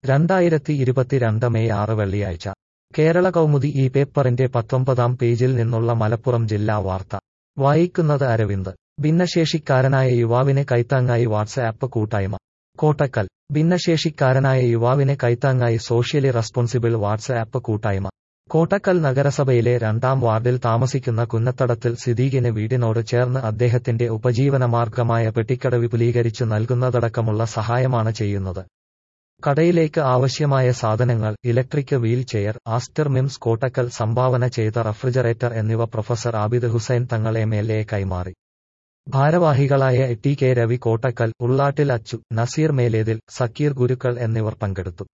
രണ്ടായിരത്തി ഇരുപത്തിരണ്ട് മെയ് ആറ് വെള്ളിയാഴ്ച കേരള കൗമുദി ഈ പേപ്പറിന്റെ പത്തൊമ്പതാം പേജിൽ നിന്നുള്ള മലപ്പുറം ജില്ലാ വാർത്ത വായിക്കുന്നത് അരവിന്ദ് ഭിന്നശേഷിക്കാരനായ യുവാവിന് കൈത്താങ്ങായി വാട്സ്ആപ്പ് കൂട്ടായ്മ കോട്ടക്കൽ ഭിന്നശേഷിക്കാരനായ യുവാവിന് കൈത്താങ്ങായി സോഷ്യലി റെസ്പോൺസിബിൾ വാട്സ്ആപ്പ് കൂട്ടായ്മ കോട്ടക്കൽ നഗരസഭയിലെ രണ്ടാം വാർഡിൽ താമസിക്കുന്ന കുന്നത്തടത്തിൽ സിദ്ദീഖിന് വീടിനോട് ചേർന്ന് അദ്ദേഹത്തിന്റെ ഉപജീവനമാർഗമായ പെട്ടിക്കട വിപുലീകരിച്ചു നൽകുന്നതടക്കമുള്ള സഹായമാണ് ചെയ്യുന്നത് കടയിലേക്ക് ആവശ്യമായ സാധനങ്ങൾ electric wheel chair Aster MIMS Kottakkal സംഭാവന ചെയ്ത റഫ്രിജറേറ്റർ എന്നിവ പ്രൊഫസർ ആബിദ് ഹുസൈൻ തങ്ങൾ എം എൽ എ കൈമാറി ഭാരവാഹികളായ ടി കെ രവി കോട്ടക്കൽ ഉള്ളാട്ടിൽ അച്ചു നസീർ മേലേതിൽ സക്കീർ ഗുരുക്കൾ എന്നിവർ പങ്കെടുത്തു